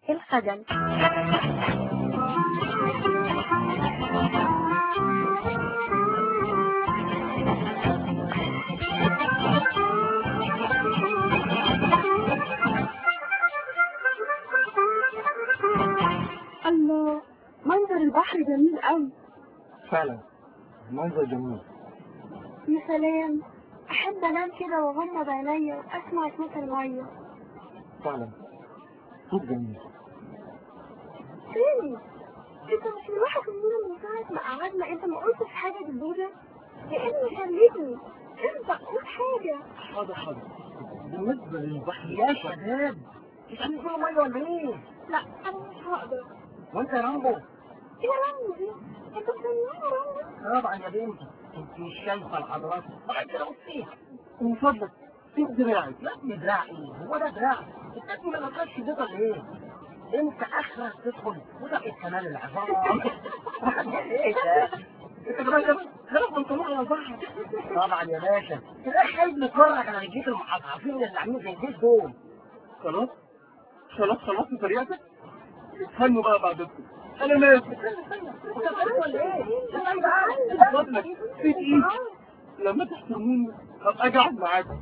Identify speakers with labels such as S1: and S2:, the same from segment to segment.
S1: الخجل
S2: الله منظر البحر جميل قوي
S3: فعلا منظر جميل
S2: يا سلام احب انام كده واغمض عينيا واسمع صوت الميه
S3: فعلا صوت جميل
S2: تاني انت مش ملاحظ ان من ساعه ما قعدنا انت ما قلتش حاجه جديده يا ابني خليتني انت قول حاجه
S3: حاضر حاضر بالنسبة للبحر يا شباب مش هنزلوا مية ولا ايه؟
S2: لا انا مش هقدر
S3: وانت يا رامبو
S2: ايه رامي دي انت مسميني رامي
S3: طبعا يا بنتي انت مش شايفة الحضارات بعد كده بصيها من فضلك سيب دراعي لا ابني دراعي هو ده دراعي انت ما نقصش ده ولا ايه؟ انت اخرك تدخل وده الكمال العظام ايه ده؟ انت كمان كمان خلاص بنطلوع على البحر طبعا يا باشا تلاقي حلم نتفرج على رجليك المحفظين اللي عاملين زي البيت دول خلاص خلاص خلاص فرياتك استنوا بقى بعدكم انا ماشي ولا ايه؟ من فضلك سيب ايدي لما تحترموني هبقى قاعد معاكم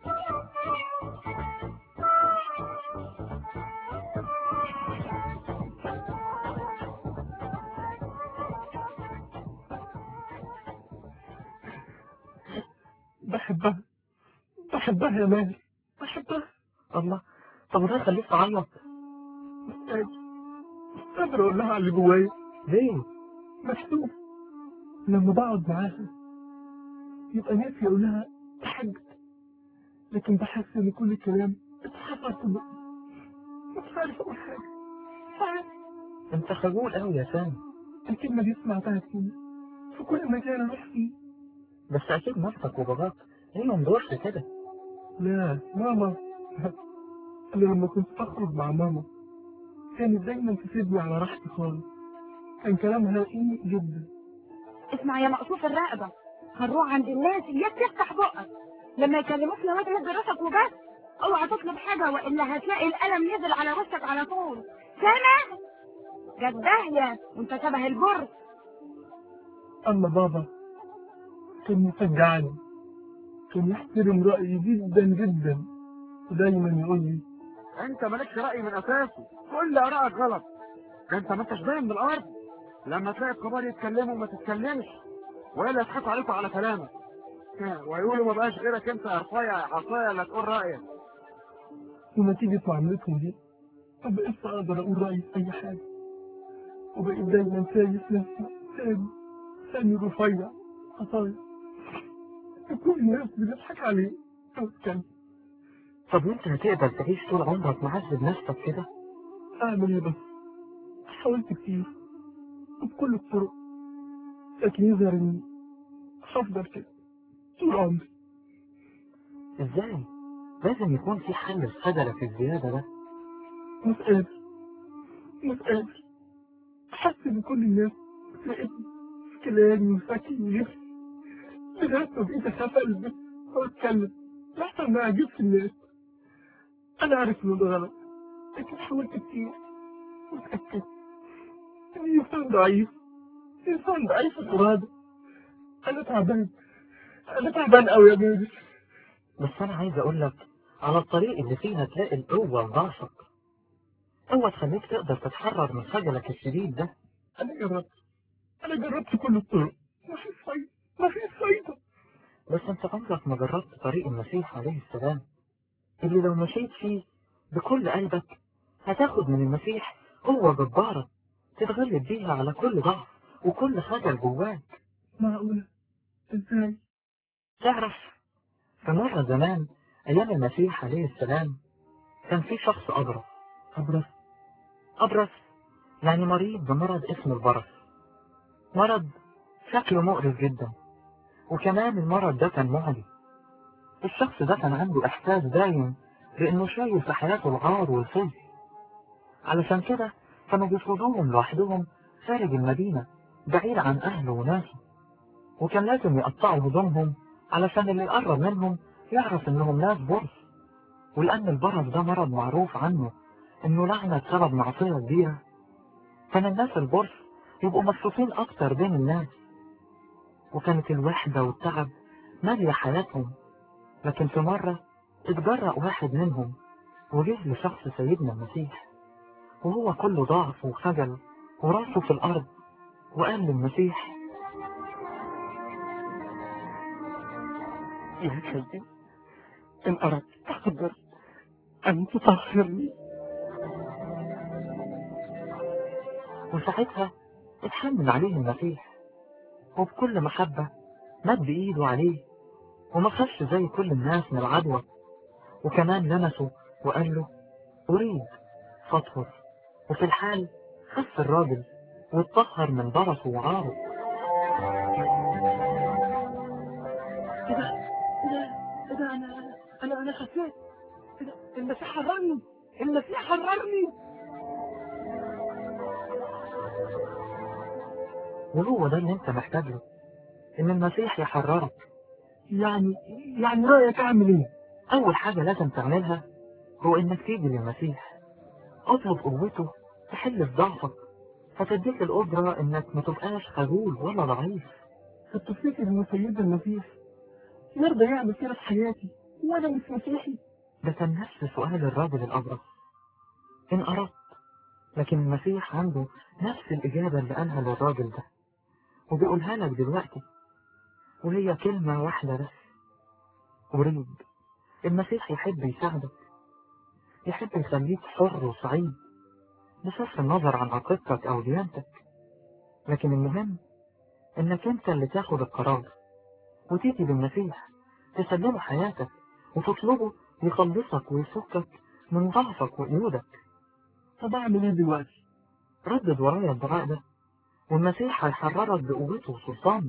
S3: بحبها بحبها يا ماهر بحبها الله طب وده خليك تعيط مش قادر مش قادر اقول لها على اللي جوايا ليه؟ مكتوب لما بقعد معاها يبقى نفسي اقول لها بحبك لكن بحس ان كل الكلام اتحفر في بقي مش عارف اقول حاجه مش عارف
S4: انت خجول قوي يا سامي
S3: الكلمه دي سمعتها كتير في كل مكان اروح فيه
S4: بس اكيد مامتك وباباك ليهم دور في كده
S3: لا ماما انا لما كنت اخرج مع ماما كانت دايما تسيبني على راحتي خالص كان كلامها رقيق جدا
S1: اسمع يا مقصوف الرقبة هنروح عند الناس اياك تفتح بقك لما يكلموك لواد مد راسك وبس اوعى تطلب حاجة والا هتلاقي القلم نزل على وشك على طول سامع جت داهية وانت شبه البر
S3: اما بابا كان يشجعني كان يحترم رأيي جدا جدا ودايما يقول لي
S5: انت مالكش رأي من اساسه كل ارائك غلط ده انت ما انتش باين من الارض لما تلاقي الكبار يتكلموا ما تتكلمش ولا يضحكوا عليكم على كلامك ها، ويقولوا ما بقاش غيرك انت يا رفيع يا عصايه لا تقول رايك
S3: ونتيجة معاملتهم دي ما بقيتش أقدر أقول رأيي في أي حاجة وبقيت دايما شايف نفسي سامي سامي رفيع عصاية كل الناس بتضحك عليه واتكلم
S4: طب وانت هتقدر تعيش طول عمرك معذب نفسك كده
S3: أعمل إيه بس حاولت كتير وبكل الطرق لكن يظهر إني هفضل كده طول عمري
S4: ازاي لازم يكون في حل الخجلة الزيادة ده
S3: مش قادر مش قادر أحس إن كل الناس بتراقبني في كلامي وشكلي ولبسي لغاية ما بقيت أخاف ألبس أو أتكلم لحسن ما أعجبش الناس أنا عارف إنه ده غلط لكن حاولت كتير واتأكدت إني إنسان ضعيف إنسان ضعيف الإرادة أنا تعبان أنا تعبان أوي يا ماجد
S4: بس انا عايز اقول لك على الطريق اللي فيها تلاقي القوة لضعفك قوة تخليك تقدر تتحرر من خجلك الشديد ده
S3: أنا جربت أنا جربت كل الطرق مفيش فايدة مفيش فايدة
S4: بس انت عمرك ما جربت طريق المسيح عليه السلام اللي لو مشيت فيه بكل قلبك هتاخد من المسيح قوة جبارة تتغلب بيها على كل ضعف وكل خجل جواك
S3: معقولة إزاي
S4: تعرف في مرة زمان أيام المسيح عليه السلام كان في شخص أبرص
S3: أبرص
S4: أبرص يعني مريض بمرض اسمه البرص مرض شكله مقرف جدا وكمان المرض ده كان معدي الشخص ده كان عنده إحساس دايم بإنه شايف في حياته العار والخزي علشان كده كانوا بيفرضوهم لوحدهم خارج المدينة بعيد عن أهله وناسه وكان لازم يقطعوا هدومهم علشان اللي يقرب منهم يعرف إنهم ناس برص ولأن البرص ده مرض معروف عنه إنه لعنة بسبب معصية كبيرة كان الناس البرص يبقوا مبسوطين أكتر بين الناس وكانت الوحدة والتعب مالية حياتهم لكن في مرة اتجرأ واحد منهم وجه لشخص سيدنا المسيح وهو كله ضعف وخجل وراسه في الأرض وقال للمسيح
S3: يا سيدي إن أردت تقدر أن تطهرني
S4: وساعتها اتحمل عليه المسيح وبكل محبة مد ايده عليه وما خافش زي كل الناس من العدوى وكمان لمسه وقال له أريد فاطهر وفي الحال خف الراجل واتطهر من برصه وعاره
S3: إيه ده إيه ده إيه ده أنا أنا أنا خفيت إيه ده المسيح حررني المسيح حررني
S4: وهو ده اللي انت محتاج له ان المسيح يحررك
S3: يعني يعني رأيك أعمل إيه؟
S4: اول حاجة لازم تعملها هو انك تيجي للمسيح اطلب قوته تحل في ضعفك فتديك القدرة انك ما تبقاش خجول ولا ضعيف
S3: فتفتكر إن سيدنا المسيح يرضى يعمل كده في حياتي وأنا مش مسيحي
S4: ده كان نفس سؤال الراجل الأبرص إن أردت لكن المسيح عنده نفس الإجابة اللي قالها للراجل ده وبيقولها لك دلوقتي وهي كلمة واحدة بس أريد المسيح يحب يساعدك يحب يخليك حر وسعيد بصرف النظر عن عقيدتك أو ديانتك لكن المهم إنك أنت اللي تاخد القرار وتيجي بالمسيح تسلمه حياتك وتطلبه يخلصك ويفكك من ضعفك وقيودك
S3: طب أعمل إيه دلوقتي؟
S4: ردد ورايا الدعاء ده والمسيح هيحررك بقوته وسلطانه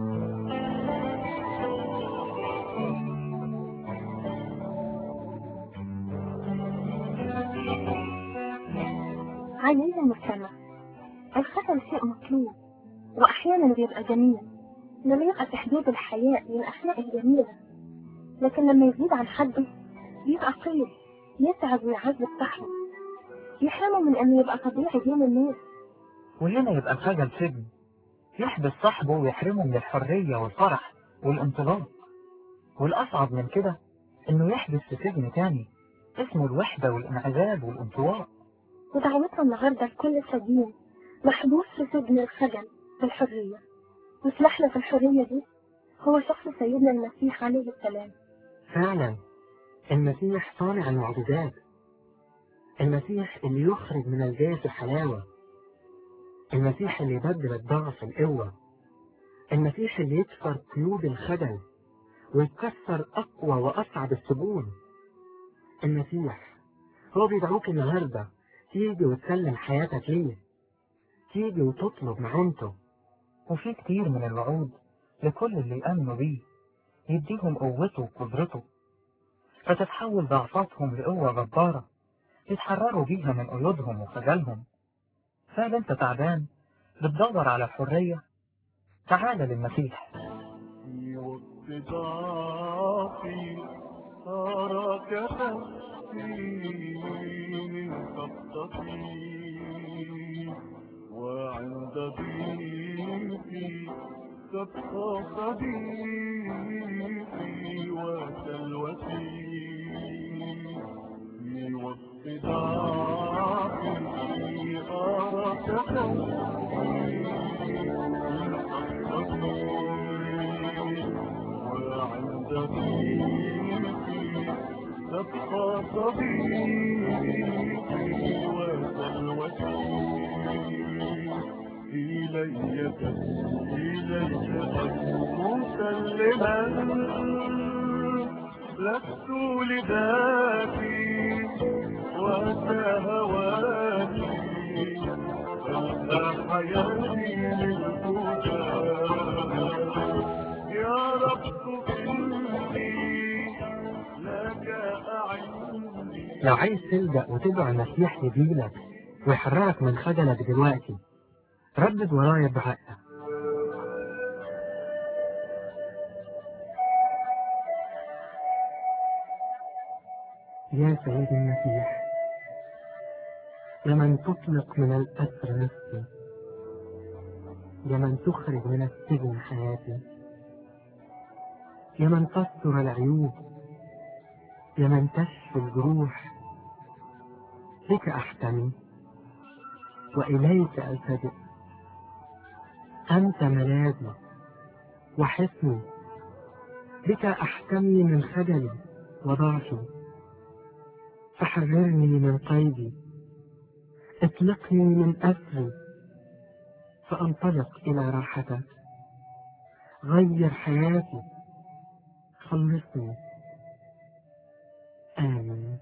S2: عزيزي المستمع الخجل شيء مطلوب وأحيانا بيبقى جميل لما يبقى في حدود الحياء من الأخلاق الجميلة لكن لما يزيد عن حده بيبقى قيد يتعب ويعذب صاحبه يحرمه من إنه يبقى طبيعي بين الناس
S4: وهنا يبقى الخجل سجن يحبس صاحبه ويحرمه من الحرية والفرح والانطلاق والأصعب من كده إنه يحبس في سجن تاني اسمه الوحدة والانعزال والانطواء
S2: ودعوتنا النهاردة لكل سجين محبوس في سجن الخجل بالحرية واسمح له في الحرية دي هو شخص سيدنا المسيح عليه السلام
S3: فعلا المسيح صانع المعجزات المسيح اللي يخرج من الجاف حلاوة المسيح اللي يبدل الضعف القوة المسيح اللي يكسر قيود الخجل ويكسر أقوى وأصعب السجون المسيح هو بيدعوك النهاردة تيجي وتسلم حياتك ليه تيجي وتطلب معونته
S4: وفي كتير من الوعود لكل اللي يأمنوا بيه يديهم قوته وقدرته فتتحول ضعفاتهم لقوة جبارة يتحرروا بيها من قيودهم وخجلهم فهل انت تعبان بتدور على الحرية تعال للمسيح
S5: في وقت ضعفي أراك تسقي من خطتي وعند ضيقي تبقى صديقي وسلوتي في وقت ضعفي أراك تسقي من خطتي وعند ضيقي تبقى صديقي وسلوتي إلي إلي مسلما لست لذاتي وأتى هواتي ألقى حياتي للهدى يا رب إني لك أعني
S3: لو عايز تلجأ وتدعو المسيح يجيلك ويحررك من خجلك دلوقتي ردد ورايا الدعاء ده. يا سيدي المسيح
S4: يا من تطلق من الأسر نفسي يا من تخرج من السجن حياتي يا من تستر العيوب يا من تشفي الجروح بك أحتمي وإليك ألتجئ أنت ملاذي وحصني بك أحتمي من خجلي وضعفي فحررني من قيدي اطلقني من أسري فأنطلق إلى راحتك غير حياتي خلصني آمين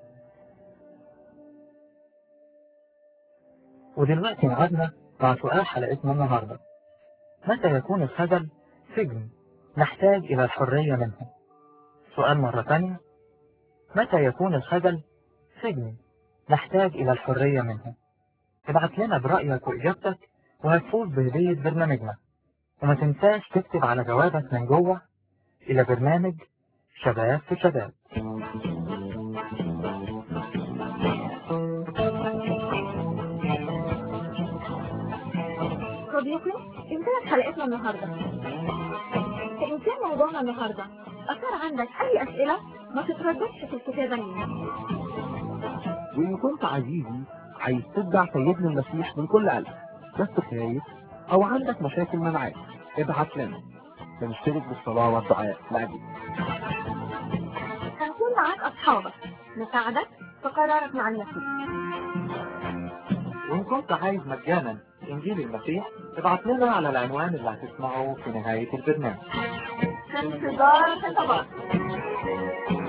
S4: ودلوقتي معادنا مع سؤال حلقتنا النهاردة متى يكون الخجل سجن نحتاج إلى الحرية منه سؤال مرة ثانية متى يكون الخجل سجن نحتاج إلى الحرية منه ابعت لنا برأيك وإجابتك وهتفوز بهدية برنامجنا وما تنساش تكتب على جوابك من جوه إلى برنامج شباب في شباب
S2: صديقي انتهت حلقتنا النهاردة فإن كان موضوعنا النهاردة أثار عندك أي أسئلة ما تترددش في الكتابة لنا
S3: وإن كنت عزيزي عايز تتبع سيدنا المسيح من كل قلب بس خايف أو عندك مشاكل معاك ابعت لنا بنشترك بالصلاة والدعاء لأجلك
S2: هنكون معاك أصحابك نساعدك في قرارك مع المسيح
S4: وإن كنت عايز مجانا إنجيل المسيح ابعت لنا على العنوان اللي هتسمعه في نهاية البرنامج
S2: في انتظار خطابات